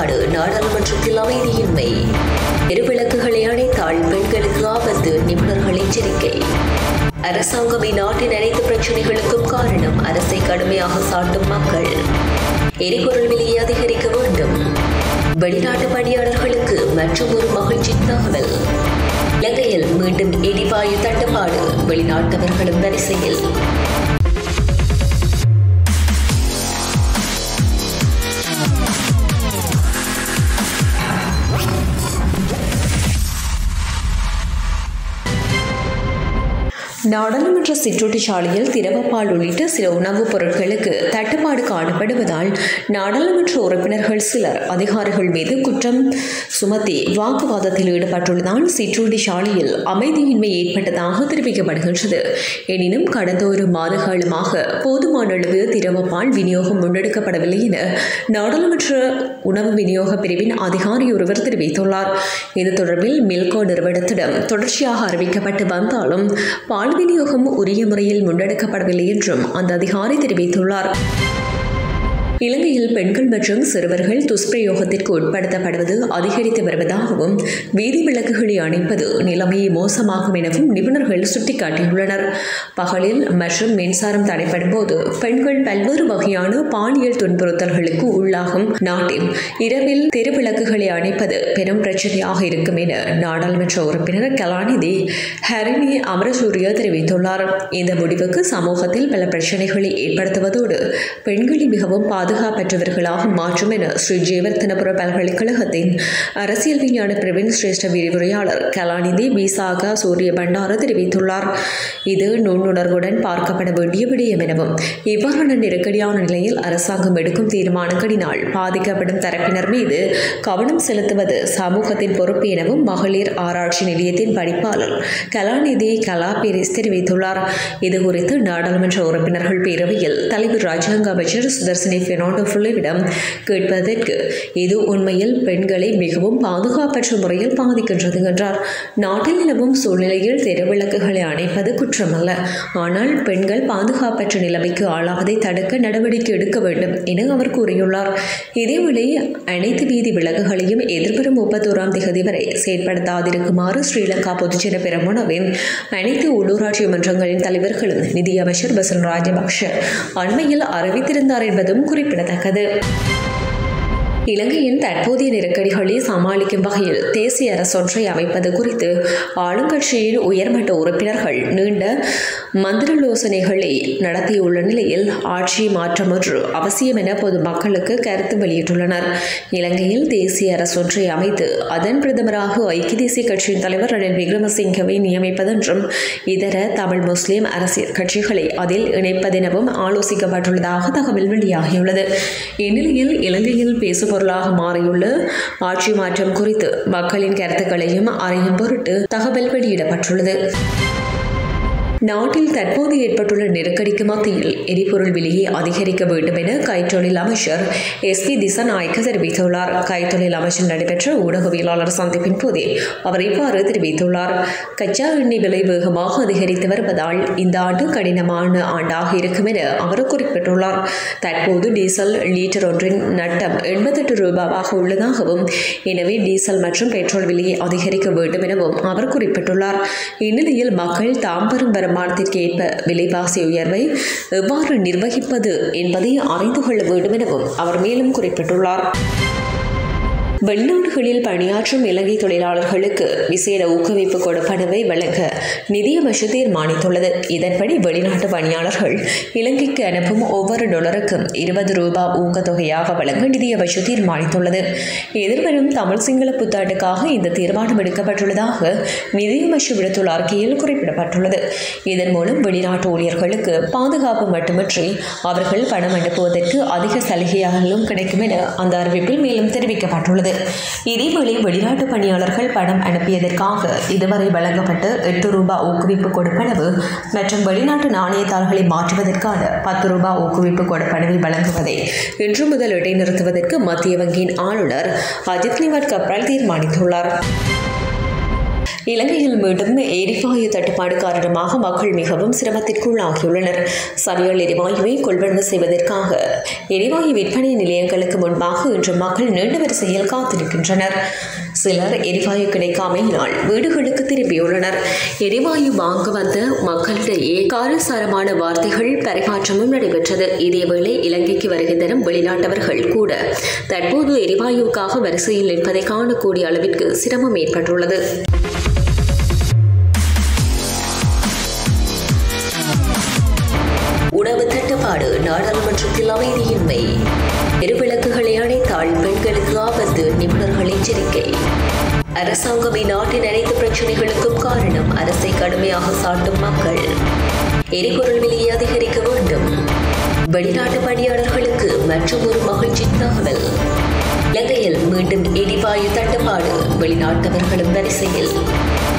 தட்டுப்பாடு நாடாளுமன்றத்தில் அமைதியின்மை எருவிளக்குகளை அணைத்தால் பெண்களுக்கு ஆபத்து நிபுணர்கள் எச்சரிக்கை அரசாங்கம் இந்நாட்டின் அனைத்து பிரச்சனைகளுக்கும் காரணம் அரசை கடுமையாக சாட்டும் மக்கள் எரிபொருள் விலையை அதிகரிக்க வேண்டும் வெளிநாட்டு பணியாளர்களுக்கு மற்றும் ஒரு மகிழ்ச்சி தகவல் இலங்கையில் மீண்டும் எரிவாயு தட்டுப்பாடு வெளிநாட்டவர்களும் வரிசையில் நாடாளுமன்ற சிற்றுண்டி சாலையில் திரவப்பால் உள்ளிட்ட சில உணவுப் பொருட்களுக்கு தட்டுப்பாடு காணப்படுவதால் நாடாளுமன்ற உறுப்பினர்கள் சிலர் அதிகாரிகள் மீது குற்றம் சுமத்தி வாக்குவாதத்தில் ஈடுபட்டுள்ளதால் சிற்றுண்டி சாலையில் அமைதியின்மை ஏற்பட்டதாக தெரிவிக்கப்படுகின்றது எனினும் கடந்த ஒரு மாத காலமாக போதுமான அளவு திரவப்பால் விநியோகம் முன்னெடுக்கப்படவில்லை என நாடாளுமன்ற உணவு விநியோக பிரிவின் அதிகாரி ஒருவர் தெரிவித்துள்ளார் இது தொடர்பில் மில்கோ நிறுவனத்திடம் தொடர்ச்சியாக அறிவிக்கப்பட்டு வந்தாலும் பால் விநியோகம் உரிய முறையில் முன்னெடுக்கப்படவில்லை என்றும் அந்த அதிகாரி தெரிவித்துள்ளார் இலங்கையில் பெண்கள் மற்றும் சிறுவர்கள் துஷ்பிரயோகத்திற்கு உட்படுத்தப்படுவது அதிகரித்து வருவதாகவும் வீதி விளக்குகளை அணைப்பது நிலைமையை மோசமாகும் எனவும் நிபுணர்கள் சுட்டிக்காட்டியுள்ளனர் பகலில் மற்றும் மின்சாரம் தடைப்படும் போது பெண்கள் பல்வேறு வகையான பாலியல் துன்புறுத்தல்களுக்கு உள்ளாகும் நாட்டில் இரவில் தெருவிளக்குகளை அணைப்பது பெரும் பிரச்சனையாக இருக்கும் என நாடாளுமன்ற உறுப்பினர் கலாநிதி ஹரிணி அமரசூரிய தெரிவித்துள்ளார் இந்த முடிவுக்கு சமூகத்தில் பல பிரச்சனைகளை ஏற்படுத்துவதோடு பெண்களை மிகவும் பாதுகாப்பற்றவர்களாக மாற்றும் என ஸ்ரீ ஜெயவர்த்தனபுர பல்கலைக்கழகத்தின் அரசியல் விஞ்ஞான பிரிவின் சிரேஷ்ட விரிவுரையாளர் கலாநிதி பிசாகா சூரிய பண்டார தெரிவித்துள்ளார் இது நுண்ணுணர்வுடன் பார்க்கப்பட வேண்டிய விடயம் எனவும் இவ்வாறான நெருக்கடியான நிலையில் அரசாங்கம் எடுக்கும் தீர்மானங்களினால் பாதிக்கப்படும் தரப்பினர் மீது கவனம் செலுத்துவது சமூகத்தின் பொறுப்பு எனவும் மகளிர் ஆராய்ச்சி நிலையத்தின் படிப்பாளர் கலாநிதி கலா பெரிஸ் தெரிவித்துள்ளார் இதுகுறித்து நாடாளுமன்ற உறுப்பினர்கள் பேரவையில் தலைவர் ராஜாங்க அமைச்சர் சுதர்சனி பெர்னாண்டோ புள்ளிவிடம் கேட்பதற்கு இது உண்மையில் பெண்களை மிகவும் பாதுகாப்பற்ற முறையில் பாதிக்கின்றது என்றார் நாட்டில் நிலவும் சூழ்நிலையில் தெருவிளக்குகளை அணைப்பது குற்றமல்ல ஆனால் பெண்கள் பாதுகாப்பற்ற நிலைமைக்கு ஆளாவதை தடுக்க நடவடிக்கை எடுக்க வேண்டும் என அவர் கூறியுள்ளார் இதேவேளை அனைத்து வீதி விளக்குகளையும் எதிர்வரும் முப்பத்தோராம் திகதி வரை செயற்படுத்தாதிருக்குமாறு ஸ்ரீலங்கா பொதுஜன பெரமுனவின் அனைத்து உள்ளூராட்சி மன்றங்களின் தலைவர்களும் நிதியமைச்சர் பசல் ராஜபக்ஷ அண்மையில் அறிவித்திருந்தார் என்பதும் குறிப்பிடத்தக்கது இலங்கையின் தற்போதைய நெருக்கடிகளை சமாளிக்கும் வகையில் தேசிய அரசொன்றை அமைப்பது குறித்து ஆளுங்கட்சியின் உயர்மட்ட உறுப்பினர்கள் நீண்ட மந்திரலோசனைகளை நடத்தியுள்ள நிலையில் ஆட்சி மாற்றம் ஒன்று அவசியம் என பொதுமக்களுக்கு கருத்து வெளியிட்டுள்ளனர் இலங்கையில் தேசிய அரசொன்றை அமைத்து அதன் பிரதமராக ஐக்கிய தேசிய கட்சியின் தலைவர் ரணில் விக்ரமசிங்கவை நியமிப்பதென்றும் இதர தமிழ் முஸ்லிம் அரசியல் கட்சிகளை அதில் இணைப்பதெனவும் ஆலோசிக்கப்பட்டுள்ளதாக தகவல் வெளியாகியுள்ளது இந்நிலையில் இலங்கையில் பேசும் பொருளாக மாறியுள்ள ஆட்சி மாற்றம் குறித்து மக்களின் கருத்துக்களையும் அறியும் பொருட்டு தகவல் வெளியிடப்பட்டுள்ளது நாட்டில் தற்போது ஏற்பட்டுள்ள நெருக்கடிக்கு மத்தியில் எரிபொருள் விலையை அதிகரிக்க வேண்டும் என கைத்தொழில் அமைச்சர் எஸ் பி திசநாயக்க தெரிவித்துள்ளார் கைத்தொழில் அமைச்சர் நடைபெற்ற ஊடகவியலாளர் சந்திப்பின் போதே அவர் இவ்வாறு தெரிவித்துள்ளார் கச்சா எண்ணெய் விலை வேகமாக அதிகரித்து வருவதால் இந்த ஆண்டு கடினமான ஆண்டாக இருக்கும் என அவர் குறிப்பிட்டுள்ளார் தற்போது டீசல் லீட்டர் ஒன்றின் நட்டம் எண்பத்தெட்டு ரூபாவாக உள்ளதாகவும் எனவே டீசல் மற்றும் பெட்ரோல் விலையை அதிகரிக்க வேண்டும் எனவும் அவர் குறிப்பிட்டுள்ளார் இந்நிலையில் மக்கள் தாம் பெறும் வருமானத்திற்கு ஏற்ப விலைவாசி உயர்வை எவ்வாறு நிர்வகிப்பது என்பதை அறிந்து கொள்ள வேண்டும் எனவும் அவர் மேலும் குறிப்பிட்டுள்ளார் வெளிநாடுகளில் பணியாற்றும் இலங்கை தொழிலாளர்களுக்கு விசேட ஊக்குவிப்பு கொடுப்பனவை வழங்க நிதியமைச்சர் தீர்மானித்துள்ளது இதன்படி வெளிநாட்டு பணியாளர்கள் இலங்கைக்கு அனுப்பும் ஒவ்வொரு டாலருக்கும் இருபது ரூபாய் ஊக்கத்தொகையாக வழங்க நிதியமைச்சர் தீர்மானித்துள்ளது எதிர்வரும் தமிழ் சிங்கள புத்தாண்டுக்காக இந்த தீர்மானம் எடுக்கப்பட்டுள்ளதாக நிதியமைச்சர் விடுத்துள்ள அறிக்கையில் குறிப்பிடப்பட்டுள்ளது இதன் மூலம் வெளிநாட்டு ஊழியர்களுக்கு பாதுகாப்பு மட்டுமின்றி அவர்கள் பணம் அனுப்புவதற்கு அதிக சலுகைகளும் கிடைக்கும் என அந்த அறிவிப்பில் மேலும் தெரிவிக்கப்பட்டுள்ளது இதேவேளை வெளிநாட்டு பணியாளர்கள் பணம் அனுப்பியதற்காக இதுவரை வழங்கப்பட்ட எட்டு ரூபாய் ஊக்குவிப்பு கொடுப்பனவு மற்றும் வெளிநாட்டு நாணயத்தாள்களை மாற்றுவதற்கான பத்து ரூபாய் ஊக்குவிப்பு கொடுப்பனவை வழங்குவதை இன்று முதல் இடைநிறுத்துவதற்கு மத்திய வங்கியின் ஆளுநர் அஜித் நிவாட் கப்ரால் தீர்மானித்துள்ளார் இலங்கையில் மீண்டும் எரிவாயு தட்டுப்பாடு காரணமாக மக்கள் மிகவும் சிரமத்திற்குள்ளாகியுள்ளனர் சமையல் எரிவாயுவை கொள்வனவு செய்வதற்காக எரிவாயு விற்பனை நிலையங்களுக்கு முன்பாக இன்று மக்கள் நீண்ட வரிசையில் காத்திருக்கின்றனர் சிலர் எரிவாயு கிடைக்காமையினால் வீடுகளுக்கு திரும்பியுள்ளனர் எரிவாயு வாங்க வந்த மக்களிடையே காரசாரமான வார்த்தைகள் பரிமாற்றமும் நடைபெற்றது இதேவேளை இலங்கைக்கு வருகை தரும் வெளிநாட்டவர்கள் கூட தற்போது எரிவாயுவுக்காக வரிசையில் நிற்பதை காணக்கூடிய அளவிற்கு சிரமம் ஏற்பட்டுள்ளது உணவு தட்டுப்பாடு நாடாளுமன்றத்தில் அமைதியின்மை எருவிளக்குகளை அணைத்தால் பெண்களுக்கு ஆபத்து நிபுணர்கள் எச்சரிக்கை அரசாங்கமே நாட்டின் அனைத்து பிரச்சனைகளுக்கும் காரணம் அரசை கடுமையாக சாட்டும் மக்கள் எரிபொருள் விலையை அதிகரிக்க வேண்டும் வெளிநாட்டு பணியாளர்களுக்கு மற்றும் ஒரு மகிழ்ச்சி தகவல் இலங்கையில் மீண்டும் எரிவாயு தட்டுப்பாடு வெளிநாட்டவர்களும் வரிசையில்